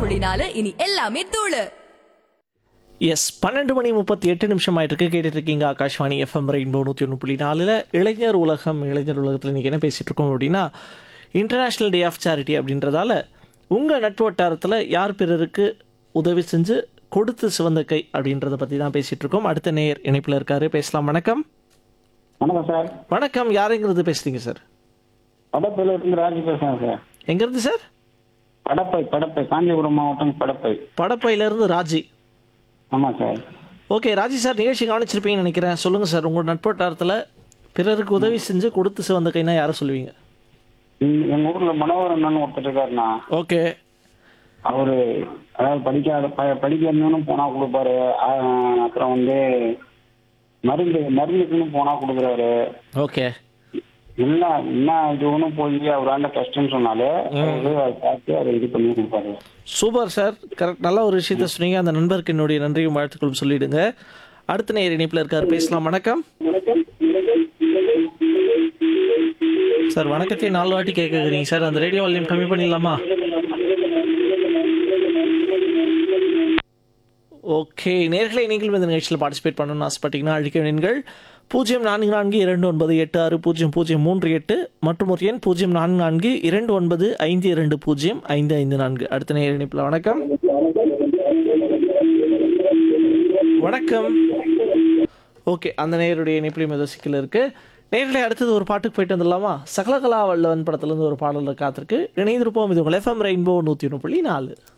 புள்ளி நாலு இனி எல்லாமே தூளு எஸ் பன்னெண்டு மணி முப்பத்தி எட்டு நிமிஷம் ஆயிட்டு இருக்கு கேட்டுட்டு இருக்கீங்க ஆகாஷ்வாணி எஃப்எம் ரெயின்போ நூற்றி ஒன்று புள்ளி நாலில் இளைஞர் உலகம் இளைஞர் உலகத்தில் இன்றைக்கி என்ன பேசிகிட்டு இருக்கோம் அப்படின்னா இன்டர்நேஷ்னல் டே ஆஃப் சேரிட்டி அப்படின்றதால உங்கள் நட்பு வட்டாரத்தில் யார் பிறருக்கு உதவி செஞ்சு கொடுத்து சிவந்த கை அப்படின்றத பற்றி தான் பேசிகிட்டு இருக்கோம் அடுத்த நேயர் இணைப்பில் இருக்காரு பேசலாம் வணக்கம் வணக்கம் சார் வணக்கம் யாருங்கிறது பேசுறீங்க சார் படப்பையில இருந்து ராஜி பேசுறேன் சார் எங்கேருந்து சார் படப்பை படப்பை காஞ்சிபுரம் மாவட்டம் படப்பை படப்பையிலேருந்து ராஜி ஆமா சார் ஓகே ராஜி சார் நிகழ்ச்சி கவனிச்சிருப்பீங்கன்னு நினைக்கிறேன் சொல்லுங்கள் சார் உங்கள் நட்பு வட்டாரத்தில் பிறருக்கு உதவி செஞ்சு கொடுத்து சிவந்த கைனா யாரை சொல்லுவீங்க எங்க எங்க ஊர்ல மனோகரன் ஒருத்தர் இருக்காருண்ணா ஓகே அவரு அதாவது படிக்காத ப- படிக்க இருந்தவனும் போனா கொடுப்பாரு ஆஹ் அப்புறம் வந்து மருந்து மருந்துக்குன்னு போனா கொடுக்குறாரு ஓகே என்ன என்ன இதுன்னு போய் அவராண்ட கஷ்டம்னு சொன்னாலே அவரு அதை பார்த்து அதை இது பண்ணி கொடுப்பாரு சூப்பர் சார் கரெக்ட் நல்ல ஒரு விஷயத்த சொன்னீங்க அந்த நண்பருக்கு என்னுடைய நன்றியும் வாழ்த்துக்களும் சொல்லிடுங்க அடுத்த நேர் இணைப்பில் இருக்கார் பேசலாம் வணக்கம் சார் வணக்கத்தை நாலு வாட்டி கேட்குறீங்க சார் அந்த ரேடியோ வால்யூம் கம்மி பண்ணிடலாமா ஓகே நேர்களை நீங்கள் இந்த நிகழ்ச்சியில் பார்ட்டிசிபேட் பண்ணணும்னு ஆசைப்பட்டீங்கன்னா அழிக்க வேண்டுங்கள் பூஜ்ஜியம் நான்கு நான்கு இரண்டு ஒன்பது எட்டு ஆறு பூஜ்ஜியம் பூஜ்ஜியம் மூன்று எட்டு மற்றும் ஒரு எண் பூஜ்ஜியம் நான்கு நான்கு இரண்டு ஒன்பது ஐந்து இரண்டு பூஜ்ஜியம் ஐந்து ஐந்து நான்கு அடுத்த நேர் இணைப்பில் வணக்கம் வணக்கம் ஓகே அந்த நேயருடைய இணைப்பிலையும் ஏதோ சிக்கல் இருக்கு நேர்களை அடுத்தது ஒரு பாட்டுக்கு போயிட்டு வந்துடலாமா சகலகலா வல்லவன் படத்துலேருந்து ஒரு பாடல் காத்திருக்கு இணைந்திருப்போம் இது உங்கள் எஃப்எம் ரெயின்போ நூற்றி ஒன்று புள்ளி நாலு